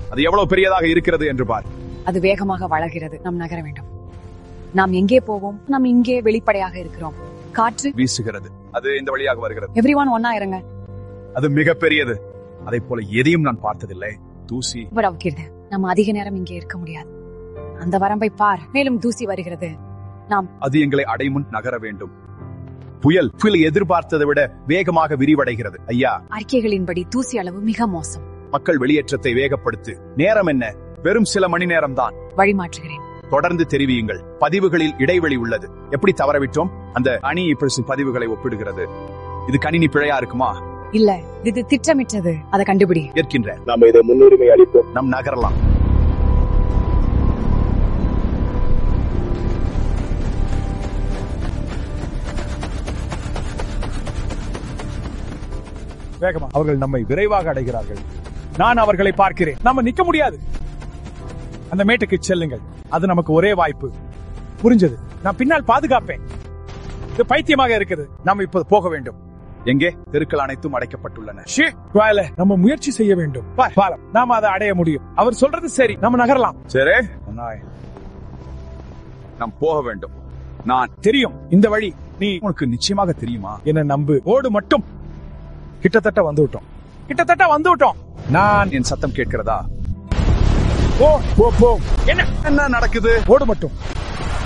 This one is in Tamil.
அது எவ்வளவு பெரியதாக இருக்கிறது என்று பார் அது வேகமாக வளர்கிறது நாம் நகர வேண்டும் நாம் எங்கே போவோம் நாம் இங்கே வெளிப்படையாக இருக்கிறோம் காற்று வீசுகிறது அது இந்த வழியாக வருகிறது எவ்ரி ஒன் ஒன்னா இருங்க அது மிக பெரியது அதை போல எதையும் நான் பார்த்ததில்லை தூசி உபராவுக்கிறது நம்ம அதிக நேரம் இங்கே இருக்க முடியாது அந்த வரம்பை பார் மேலும் தூசி வருகிறது அது எங்களை அடைமுன் நகர வேண்டும் புயல் புயல் எதிர்பார்த்ததை விட வேகமாக விரிவடைகிறது ஐயா அறிக்கைகளின்படி தூசி அளவு மிக மோசம் மக்கள் வெளியேற்றத்தை வேகப்படுத்து நேரம் என்ன வெறும் சில மணி நேரம்தான் வழிமாற்றுகிறேன் தொடர்ந்து தெரிவியுங்கள் பதிவுகளில் இடைவெளி உள்ளது எப்படி தவறவிட்டோம் அந்த அணி இப்படி பதிவுகளை ஒப்பிடுகிறது இது கணினி பிழையா இருக்குமா இல்ல இது திட்டமிட்டது அதை கண்டுபிடி ஏற்கின்ற நாம இதை முன்னுரிமை அளிப்போம் நம் நகரலாம் வேகமா அவர்கள் நம்மை விரைவாக அடைகிறார்கள் நான் அவர்களை பார்க்கிறேன் நம்ம நிக்க முடியாது அந்த மேட்டுக்கு செல்லுங்கள் அது நமக்கு ஒரே வாய்ப்பு புரிஞ்சது நான் பின்னால் பாதுகாப்பேன் இது பைத்தியமாக இருக்குது நாம் இப்போது போக வேண்டும் எங்கே தெருக்கள் அனைத்தும் அடைக்கப்பட்டுள்ளன ஷே, வேலை. நம்ம முயற்சி செய்ய வேண்டும் பார், பாலம். நாம அதை அடைய முடியும் அவர் சொல்றது சரி நம்ம நகரலாம் சரி நாம் போக வேண்டும் நான் தெரியும் இந்த வழி நீ உனக்கு நிச்சயமாக தெரியுமா என்ன நம்பு ஓடு மட்டும் கிட்டத்தட்ட வந்து விட்டோம் கிட்டத்தட்ட வந்து விட்டோம் நான் என் சத்தம் கேட்கிறதா போ போ போ என்ன என்ன நடக்குது ஓடு மட்டும்